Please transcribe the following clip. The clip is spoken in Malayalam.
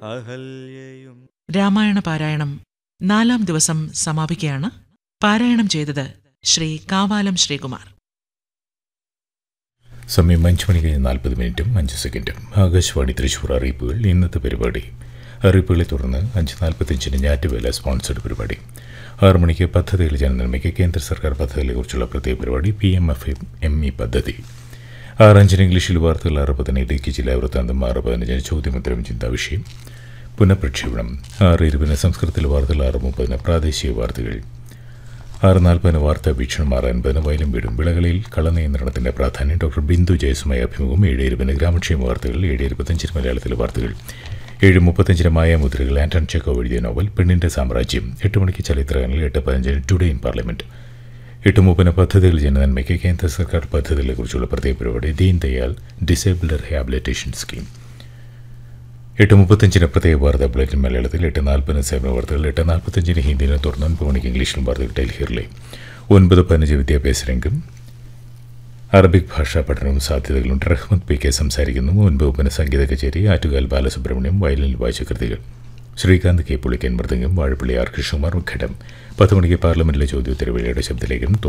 അഹല്യയും രാമായണ പാരായണം നാലാം ദിവസം സമാപിക്കുകയാണ് പാരായണം ചെയ്തത് ശ്രീ കാവാലം ശ്രീകുമാർ സമയം അഞ്ച് മണി കഴിഞ്ഞ് നാൽപ്പത് മിനിറ്റും അഞ്ച് സെക്കൻഡും ആകാശവാണി തൃശൂർ അറിയിപ്പുകൾ ഇന്നത്തെ പരിപാടി അറിയിപ്പുകളെ തുടർന്ന് അഞ്ച് നാൽപ്പത്തഞ്ചിന് ഞാറ്റുവേല സ്പോൺസർഡ് പരിപാടി ആറ് മണിക്ക് പദ്ധതികൾ ജനനന്മയ്ക്ക് കേന്ദ്ര സർക്കാർ പദ്ധതികളെക്കുറിച്ചുള്ള പ്രത്യേക പരിപാടി P M F M E പദ്ധതി ആറ് അഞ്ചിന് ഇംഗ്ലീഷിൽ വാർത്തകൾ ആറ് പതിന് ഇടുക്കി ജില്ലാ വൃത്താന്തം ആറ് പതിനഞ്ചിന് ചോദ്യമുത്തരം ചിന്താ വിഷയം പുനഃപ്രക്ഷേപണം ആറ് ഇരുപതിന് സംസ്കൃതത്തിൽ വാർത്തകൾ ആറ് മുപ്പതിന് പ്രാദേശിക വാർത്തകൾ ആറ് നാൽപ്പതിന് വാർത്താ വീക്ഷണം ആറ് അൻപതിന് വയലും വീടും വിളകളിൽ കളനിയന്ത്രണത്തിന്റെ പ്രാധാന്യം ഡോക്ടർ ബിന്ദു ജയസുമായി അഭിമുഖം ഏഴ് ഇരുപതിന് ഗ്രാമക്ഷേമ വാർത്തകൾ ഏഴ് ഇരുപത്തഞ്ചിന് മലയാളത്തിലെ വാർത്തകൾ ഏഴ് മുപ്പത്തഞ്ചിന് മായാമുദ്രകൾ ആന്റൺ ചെക്കോ എഴുതിയ നോവൽ പെണ്ണിന്റെ സാമ്രാജ്യം എട്ട് മണിക്ക് ചരിത്രഗാനങ്ങൾ എട്ട് പതിനഞ്ചിന് ടുഡേ ഇൻ പാർലമെന്റ് എട്ട് മുപ്പതിന് പദ്ധതികൾ ജനനന്മയ്ക്ക് കേന്ദ്ര സർക്കാർ പദ്ധതികളെക്കുറിച്ചുള്ള പ്രത്യേക പരിപാടി Deen Dayal disabled rehabilitation scheme എട്ട് മുപ്പത്തഞ്ചിന് പ്രത്യേക വാർത്താ ബുള്ളറ്റിൻ മലയാളത്തിൽ എട്ട് നാൽപ്പതിന് സേവന വാർത്തകൾ എട്ട് നാൽപ്പത്തഞ്ചിന് ഹിന്ദിയിലും തുടർന്ന് ഒൻപത് മണിക്ക് ഇംഗ്ലീഷിലും വാർത്തകൾ ഡൽഹിയിലെ ഒൻപത് പതിനഞ്ച് വിദ്യാഭ്യാസ രംഗം അറബിക് ഭാഷാ പഠനവും സാധ്യതകളും റഹ്മത്ത് പി കെ സംസാരിക്കുന്നു ഒൻപത് മുപ്പതിന് സംഗീത കച്ചേരി ആറ്റുകാൽ ബാലസുബ്രഹ്മണ്യം വയലിനിൽ വായിച്ച കൃതികൾ ശ്രീകാന്ത് കെ പുളിക്കൻ മൃദംഗം വാഴപ്പള്ളി ആർ കൃഷ്ണകുമാർ ഘടം പത്ത് മണിക്ക് പാർലമെന്റിലെ ചോദ്യോത്തരവേളയുടെ ശബ്ദലേഖനം